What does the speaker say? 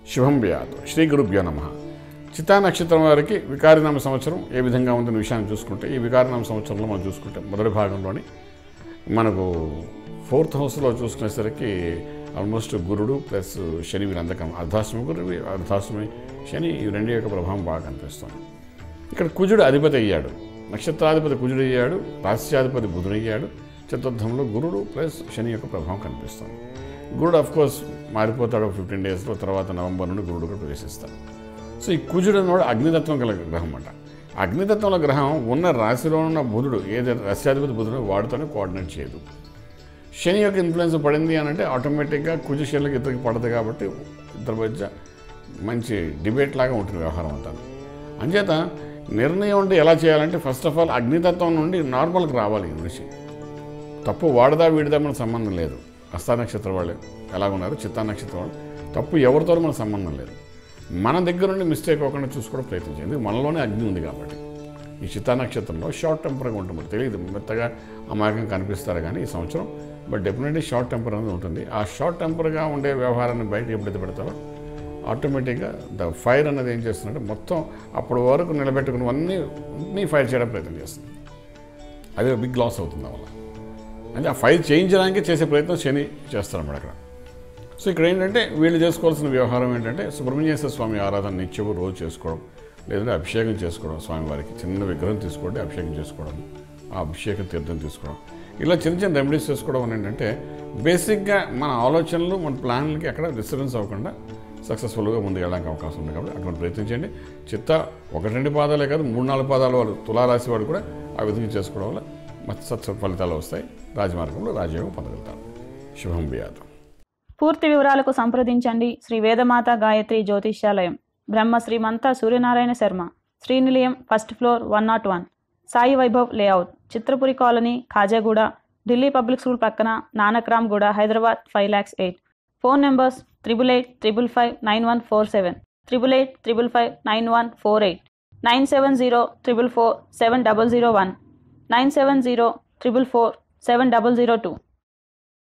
శుభం వ్యాతు శ్రీ గురుభ్యో నమ చిత్తా నక్షత్రం వారికి వికారినామ సంవత్సరం ఏ విధంగా ఉందన్న విషయాన్ని చూసుకుంటే ఈ వికారినామ సంవత్సరంలో మనం చూసుకుంటే మొదటి భాగంలోని మనకు ఫోర్త్ హౌస్లో చూసుకునేసరికి ఆల్మోస్ట్ గురుడు ప్లస్ శని వీరందకం అర్ధాష్టమి గురుడు అర్ధాష్టమి శని ఈ రెండు యొక్క ప్రభావం బాగా కనిపిస్తుంది ఇక్కడ కుజుడు అధిపతి అయ్యాడు నక్షత్రాధిపతి కుజుడు అయ్యాడు రాశ్యాధిపతి బుధుడు అయ్యాడు చతుర్థంలో గురుడు ప్లస్ శని యొక్క ప్రభావం కనిపిస్తుంది గురుడు అఫ్ కోర్స్ మారిపోతాడు ఫిఫ్టీన్ డేస్లో తర్వాత నవంబర్ నుండి గురుడు కూడా ప్రవేశిస్తాడు సో ఈ కుజుడు అన్నవాడు అగ్నితత్వం గల గ్రహం అన్నమాట అగ్నితత్వంలో గ్రహం ఉన్న రాశిలో ఉన్న బుధుడు ఏదైతే రాశ్యాధిపతి బుధుడు వాడితోనే కోఆర్డినేట్ చేయదు శని యొక్క ఇన్ఫ్లుయెన్స్ పడింది అని అంటే ఆటోమేటిక్గా కుజ శనులకు ఇద్దరికి పడదు కాబట్టి ఇద్దరి మధ్య మంచి డిబేట్ లాగా ఉంటుంది వ్యవహారం అంతా అంచేత నిర్ణయం అంటే ఎలా చేయాలంటే ఫస్ట్ ఆఫ్ ఆల్ అగ్నితత్వం నుండి నార్మల్కి రావాలి ఈ మనిషి తప్పు వాడదా వీడిదా మన సంబంధం లేదు హస్తా నక్షత్ర వాళ్ళు ఎలా ఉన్నారు చిత్తా నక్షత్రం వాళ్ళు తప్పు ఎవరితో మన సంబంధం లేదు మన దగ్గర నుండి మిస్టేక్ అవ్వకుండా చూసుకోవడం ప్రయత్నించాలి ఎందుకు మనలోనే అగ్ని ఉంది కాబట్టి ఈ చిత్తా నక్షత్రంలో షార్ట్ టెంపర్గా ఉంటుంది తెలియదు మెత్తగా అమాయకం కనిపిస్తారు కానీ ఈ సంవత్సరం బట్ డెఫినెట్లీ షార్ట్ టెంపర్ అనేది ఉంటుంది ఆ షార్ట్ టెంపర్గా ఉండే వ్యవహారాన్ని బయట ఎప్పుడైతే పెడతారో ఆటోమేటిక్గా ద ఫైర్ అనేది ఏం చేస్తుందంటే మొత్తం అప్పటి వరకు నిలబెట్టుకున్నవన్నీ అన్నీ ఫైర్ చేయడం ప్రయత్నం చేస్తుంది అది బిగ్ లాస్ అవుతుంది వల్ల అంటే ఆ ఫైర్ చేయించడానికి చేసే ప్రయత్నం శని చేస్తారన్నమాట అక్కడ సో ఇక్కడ ఏంటంటే వీళ్ళు చేసుకోవాల్సిన వ్యవహారం ఏంటంటే సుబ్రహ్మణ్యేశ్వర స్వామి ఆరాధన నిత్యము రోజు చేసుకోవడం లేదంటే అభిషేకం చేసుకోవడం స్వామివారికి చిన్న విగ్రహం తీసుకోండి అభిషేకం చేసుకోవడం ఆ అభిషేక తీర్థం తీసుకోవడం ఇలా చిన్న చిన్న రెమెడీస్ చేసుకోవడం అని ఏంటంటే బేసిక్గా మన ఆలోచనలు మన ప్లాన్లకి అక్కడ డిస్టర్బెన్స్ అవ్వకుండా సక్సెస్ఫుల్గా ముందుకు వెళ్ళడానికి అవకాశం ఉంది కాబట్టి అటువంటి ప్రయత్నించండి చిత్త ఒకటి రెండు పాదాలే కాదు మూడు నాలుగు పాదాల వాళ్ళు తులారాశి వాడు కూడా ఆ విధంగా చేసుకోవడం వల్ల మంచి సత్స ఫలితాలు వస్తాయి రాజమార్గంలో రాజయోగం పొందగలుగుతారు శుభం బియాతం పూర్తి వివరాలకు సంప్రదించండి Shri Vedamata Gayatri Jyotishyalayam Brahma Srimanta Suryanarayana Sharma Srinilayam first floor one naught one Sai Vaibhav layout Chitrapuri colony Khajaguda Delhi public school పక్కన Nanakramguda Hyderabad five lakhs eight phone numbers triple eight triple five nine one four seven triple eight triple five nine one four eight nine seven zero triple four seven double zero one nine seven zero triple four seven double zero two